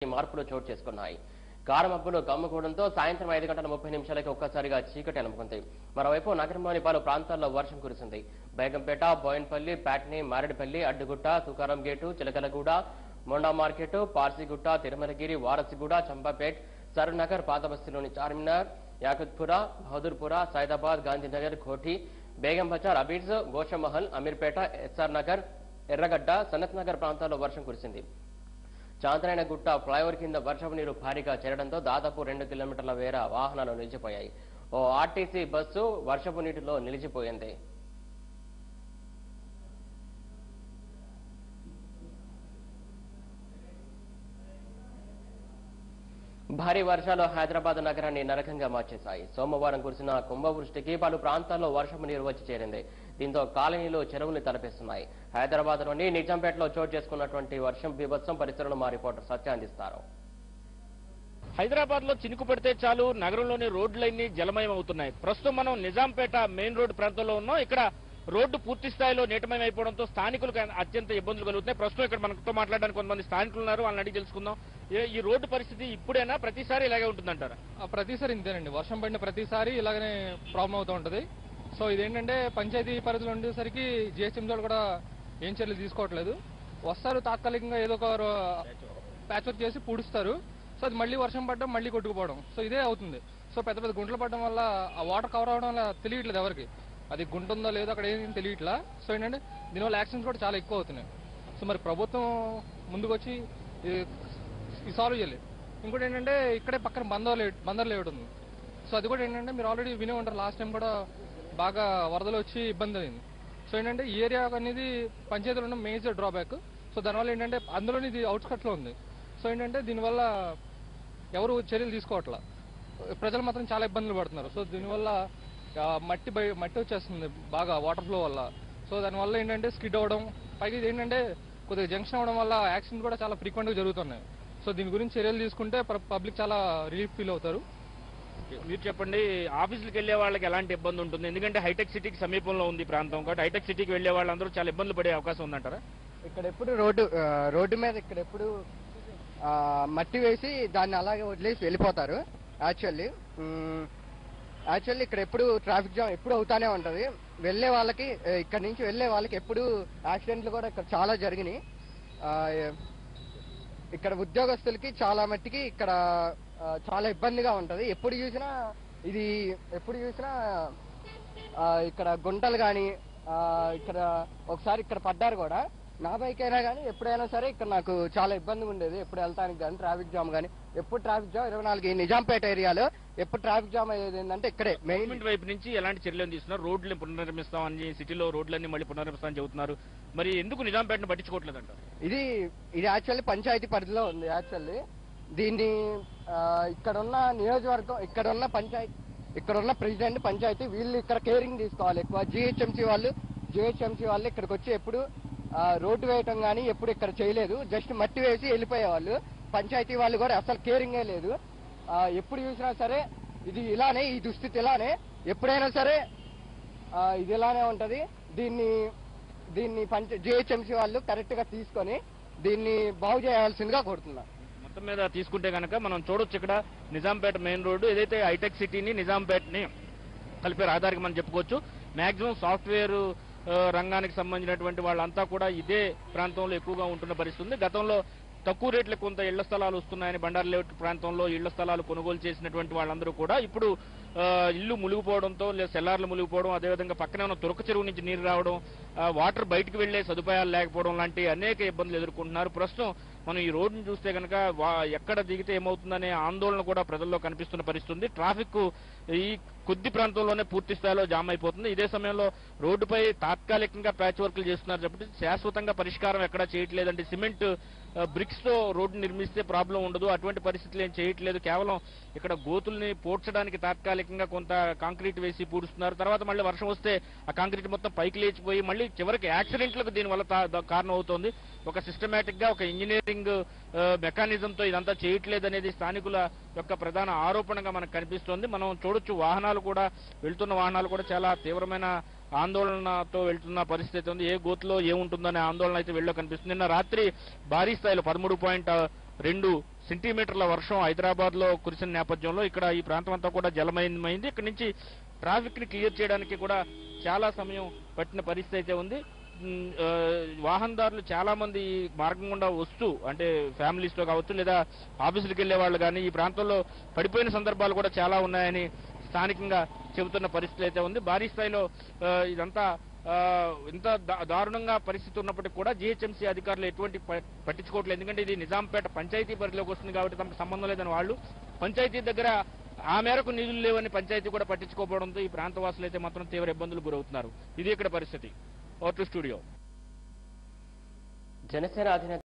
ఈ మార్పులు చోటు చేసుకున్నాయి కారమబ్బులు కమ్ముకోవడంతో సాయంత్రం ఐదు గంటల ముప్పై నిమిషాలకి ఒక్కసారిగా చీకటి అనుకుంది మరోవైపు నగరంలోని పలు ప్రాంతాల్లో వర్షం కురిసింది బేగంపేట బోయన్పల్లి ప్యాట్ని మారేడుపల్లి అడ్డుగుట్ట తుకారం గేటు చిలకలగూడ మొండా మార్కెట్ పార్సిగుట్ట తిరుమలగిరి వారసిగూడ చంపాపేట్ సరూనగర్ పాతబస్తీలోని చార్మినార్ యాకుత్పుర బహదూర్పుర సైదాబాద్ గాంధీనగర్ కోఠి బేగం బజార్ అబీడ్స్ గోషమహల్ అమీర్పేట ఎస్ఆర్ నగర్ ఎర్రగడ్డ సనత్ నగర్ ప్రాంతాల్లో వర్షం కురిసింది చాంద్రాయణ గుట్ట ఫ్లైఓవర్ కింద వర్షపు నీరు భారీగా చేరడంతో దాదాపు రెండు కిలోమీటర్ల వేర వాహనాలు నిలిచిపోయాయి ఓ ఆర్టీసీ బస్సు వర్షపు నీటిలో నిలిచిపోయింది భారీ వర్షాలు హైదరాబాద్ నగరాన్ని నరకంగా మార్చేశాయి సోమవారం కురిసిన కుంభవృష్టికి పలు ప్రాంతాల్లో వర్షపు నీరు వచ్చి చేరింది దీంతో కాలనీలు చెరువులు తలపిస్తున్నాయి హైదరాబాద్ లోని నిజాంపేటలో చోటు చేసుకున్నటువంటి వర్షం బీభత్సం పరిస్థితులను మా రిపోర్టర్ సత్య అందిస్తారు హైదరాబాద్ లో చినుకు పడితే చాలు నగరంలోని రోడ్లన్నీ జలమయం అవుతున్నాయి ప్రస్తుతం మనం నిజాంపేట మెయిన్ రోడ్డు ప్రాంతంలో ఉన్నాం ఇక్కడ రోడ్డు పూర్తి స్థాయిలో నీటమయం అయిపోవడంతో స్థానికులకు అత్యంత ఇబ్బందులు కలుగుతున్నాయి ప్రస్తుతం ఇక్కడ మనతో మాట్లాడడానికి కొంతమంది స్థానికులు ఉన్నారు వాళ్ళని అడిగి తెలుసుకుందాం ఏ- ఈ రోడ్డు పరిస్థితి ఇప్పుడైనా ప్రతిసారి ఇలాగే ఉంటుందంటారా ఆ, ప్రతిసారి ఇంతేనండి వర్షం పడిన ప్రతిసారి ఇలాగనే ప్రాబ్లం అవుతూ ఉంటుంది సో ఇదేంటంటే పంచాయతీ పరిధిలో ఉండేసరికి జిహెచ్ఎం వాళ్ళు కూడా ఏం చర్యలు తీసుకోవట్లేదు వస్తారు తాత్కాలికంగా ఏదో ఒక ప్యాచ్ వర్క్ చేసి పూడుస్తారు సో అది మళ్ళీ వర్షం పడడం మళ్ళీ కొట్టుకుపోవడం సో ఇదే అవుతుంది సో పెద్ద పెద్ద గుంటలు పడడం వల్ల ఆ వాటర్ కవర్ అవడం వల్ల తెలియట్లేదు ఎవరికి అది గుంట ఉందో లేదో అక్కడ ఏం తెలియట్లా సో ఏంటంటే దీనివల్ల యాక్సిడెంట్స్ కూడా చాలా ఎక్కువ అవుతున్నాయి సో మరి ప్రభుత్వం ముందుకు వచ్చి ఇది- ఇది సాల్వ్ చేయాలి ఇంకోటి ఏంటంటే ఇక్కడే పక్కన బందర్ లే బందర్ లేఅవుట్ ఉంది సో అది కూడా ఏంటంటే మీరు ఆల్రెడీ వినే ఉంటారు లాస్ట్ టైం కూడా బాగా వరదలు వచ్చి ఇబ్బంది అయింది సో ఏంటంటే ఈ ఏరియా అనేది పంచాయతీలో ఉన్న మేజర్ డ్రాబ్యాక్ సో దానివల్ల ఏంటంటే అందులోని ఇది అవుట్స్కట్లో ఉంది సో ఏంటంటే దీనివల్ల ఎవరు చర్యలు తీసుకోవట్లా ప్రజలు మాత్రం చాలా ఇబ్బందులు పడుతున్నారు సో దీనివల్ల ఆ, మట్టి బయ మట్టి వచ్చేస్తుంది బాగా వాటర్ ఫ్లో వల్ల సో దానివల్ల ఏంటంటే స్కిడ్ అవ్వడం పైగా ఇది ఏంటంటే కొద్దిగా జంక్షన్ అవ్వడం వల్ల యాక్సిడెంట్ కూడా చాలా ఫ్రీక్వెంట్గా జరుగుతున్నాయి సో దీని గురించి చర్యలు తీసుకుంటే పబ్లిక్ చాలా రిలీఫ్ ఫీల్ అవుతారు మీరు చెప్పండి ఆఫీసులకు వెళ్లే వాళ్ళకి ఎలాంటి ఇబ్బంది ఉంటుంది ఎందుకంటే హైటెక్ సిటీకి సమీపంలో ఉంది ఈ ప్రాంతం కాబట్టి హైటెక్ సిటీకి వెళ్లే వాళ్ళందరూ చాలా ఇబ్బందులు పడే అవకాశం ఉందంటారా ఇక్కడ ఎప్పుడు రోడ్డు ఆ, రోడ్డు మీద ఇక్కడ ఎప్పుడు ఆ, మట్టి వేసి దాన్ని అలాగే వదిలేసి వెళ్ళిపోతారు యాక్చువల్లీ యాక్చువల్లీ ఇక్కడ ఎప్పుడు ట్రాఫిక్ జామ్ ఎప్పుడు అవుతానే ఉంటది వెళ్ళే వాళ్ళకి ఆ, ఇక్కడ నుంచి వెళ్ళే వాళ్ళకి ఎప్పుడు యాక్సిడెంట్లు కూడా ఇక్కడ చాలా జరిగినాయి ఆ, ఏ- ఇక్కడ ఉద్యోగస్తులకి చాలా మట్టికి ఇక్కడ ఆ, చాలా ఇబ్బందిగా ఉంటది ఎప్పుడు చూసినా ఇది ఎప్పుడు చూసినా ఆ, ఇక్కడ గుంటలు కానీ ఇక్కడ ఒకసారి ఇక్కడ పడ్డారు కూడా నా బైక్ అయినా కానీ ఎప్పుడైనా సరే ఇక్కడ నాకు చాలా ఇబ్బందిగా ఉండేది ఎప్పుడు వెళ్తానికి కానీ ట్రాఫిక్ జామ్ కానీ ఎప్పుడు ట్రాఫిక్ జామ్ ఇరవై నాలుగు ఈ నిజాంపేట ఏరియాలో ఎప్పుడు ట్రాఫిక్ జామ్ అయ్యేది ఏంటంటే ఇక్కడే మెయిన్ గవర్నమెంట్ వైపు నుంచి ఎలాంటి చర్యలు తీసుకున్నారు రోడ్లను పునర్నిర్మిస్తామని సిటీలో రోడ్లన్నీ మళ్ళీ పునర్నిర్మిస్తామని చెబుతున్నారు మరి ఎందుకు నిజాంపేటను పట్టించుకోవట్లేదంటారు ఇది ఇది యాక్చువల్లీ పంచాయతీ పరిధిలో ఉంది యాక్చువల్లీ దీన్ని ఆ, ఇక్కడున్న నియోజకవర్గం ఇక్కడున్న పంచాయతీ ఇక్కడున్న ప్రెసిడెంట్ పంచాయతీ వీళ్ళు ఇక్కడ కేరింగ్ తీసుకోవాలి ఎక్కువ జిహెచ్ఎంసీ వాళ్ళు జిహెచ్ఎంసీ వాళ్ళు ఇక్కడికి వచ్చి ఎప్పుడు ఆ, రోడ్డు వేయటం కానీ ఎప్పుడు ఇక్కడ చేయలేదు జస్ట్ మట్టి వేసి వెళ్ళిపోయేవాళ్ళు పంచాయతీ వాళ్ళు కూడా అసలు కేరింగే లేదు ఆ, ఎప్పుడు చూసినా సరే ఇది ఇలానే ఈ దుస్థితి ఇలానే ఎప్పుడైనా సరే ఆ, ఇది ఇలానే ఉంటది దీన్ని దీన్ని పంచ జిహెచ్ఎంసీ వాళ్ళు కరెక్ట్ గా తీసుకొని దీన్ని బాగు చేయాల్సిందిగా కోరుతున్నా మొత్తం మీద తీసుకుంటే కనుక మనం చూడొచ్చు ఇక్కడ నిజాంపేట మెయిన్ రోడ్డు ఏదైతే హైటెక్ సిటీని నిజాంపేటని కలిపే రహదారికి మనం చెప్పుకోవచ్చు మాక్సిమం సాఫ్ట్వేర్ ఆ, రంగానికి సంబంధించినటువంటి వాళ్ళంతా కూడా ఇదే ప్రాంతంలో ఎక్కువగా ఉంటున్న పరిస్థితి ఉంది గతంలో తక్కువ రేట్లకు కొంత ఇళ్ల స్థలాలు వస్తున్నాయని బండారు లేఅవుట్ ప్రాంతంలో ఇళ్ల స్థలాలు కొనుగోలు చేసినటువంటి వాళ్ళందరూ కూడా ఇప్పుడు ఆ, ఇల్లు మునిగిపోవడంతో లేదా సెల్లార్లు మునిగిపోవడం అదేవిధంగా పక్కనే ఉన్న తురక చెరువు నుంచి నీరు రావడం ఆ, వాటర్ బయటకు వెళ్లే సదుపాయాలు లేకపోవడం లాంటి అనేక ఇబ్బందులు ఎదుర్కొంటున్నారు ప్రస్తుతం మనం ఈ రోడ్డును చూస్తే కనుక వా- ఎక్కడ దిగితే ఏమవుతుందనే ఆందోళన కూడా ప్రజల్లో కనిపిస్తున్న పరిస్థితి ఉంది ట్రాఫిక్ ఈ కొద్ది ప్రాంతంలోనే పూర్తి స్థాయిలో జామ్ అయిపోతుంది ఇదే సమయంలో రోడ్డుపై తాత్కాలికంగా ప్యాచ్ వర్క్లు చేస్తున్నారు కాబట్టి శాశ్వతంగా పరిష్కారం ఎక్కడా చేయట్లేదంటే సిమెంట్ బ్రిక్స్ తో రోడ్డు నిర్మిస్తే ప్రాబ్లం ఉండదు అటువంటి పరిస్థితులు ఏం చేయట్లేదు కేవలం ఇక్కడ గోతుల్ని పోడ్చడానికి తాత్కాలికంగా కొంత కాంక్రీట్ వేసి పూడుస్తున్నారు తర్వాత మళ్ళీ వర్షం వస్తే ఆ కాంక్రీట్ మొత్తం పైకి లేచిపోయి మళ్ళీ చివరికి యాక్సిడెంట్లకు దీనివల్ల తా- దా- కారణం అవుతోంది ఒక సిస్టమేటిక్ గా ఒక ఇంజనీరింగ్ మెకానిజం తో ఇదంతా చేయట్లేదు అనేది స్థానికుల యొక్క ప్రధాన ఆరోపణగా మనకు కనిపిస్తోంది మనం చూడొచ్చు వాహనాలు కూడా వెళ్తున్న వాహనాలు కూడా చాలా తీవ్రమైన ఆందోళనతో వెళ్తున్న పరిస్థితి ఉంది ఏ గోతులో ఏముంటుందనే ఆందోళన అయితే వెళ్ళో కనిపిస్తుంది నిన్న రాత్రి భారీ స్థాయిలో పదమూడు పాయింట్ రెండు సెంటీమీటర్ల వర్షం హైదరాబాద్ లో కురిసిన నేపథ్యంలో ఇక్కడ ఈ ప్రాంతం అంతా కూడా జలమయమైంది ఇక్కడ నుంచి ట్రాఫిక్ ని క్లియర్ చేయడానికి కూడా చాలా సమయం పట్టిన పరిస్థితి అయితే ఉంది ఉమ్, ఆ, వాహనదారులు చాలా మంది ఈ మార్గం గుండా వస్తూ అంటే ఫ్యామిలీస్ తో కావచ్చు లేదా ఆఫీసులకు వెళ్లే వాళ్ళు కానీ ఈ ప్రాంతంలో పడిపోయిన సందర్భాలు కూడా చాలా ఉన్నాయని స్థానికంగా చెబుతున్న పరిస్థితి అయితే ఉంది భారీ స్థాయిలో ఆ, ఇదంతా ఆ, ఇంత దా- దారుణంగా పరిస్థితి ఉన్నప్పటికీ కూడా జీహెచ్ఎంసీ అధికారులు ఎటువంటి ప- పట్టించుకోవట్లేదు ఎందుకంటే ఇది నిజాంపేట పంచాయతీ పరిధిలోకి వస్తుంది కాబట్టి తమకు సంబంధం లేదని వాళ్ళు పంచాయతీ దగ్గర ఆ మేరకు నిధులు లేవని పంచాయతీ కూడా పట్టించుకోకపోవడంతో ఈ ప్రాంతవాసులు అయితే మాత్రం తీవ్ర ఇబ్బందులు గురవుతున్నారు ఇది ఇక్కడ పరిస్థితి ఓటు స్టూడియో జనసేన అధినేత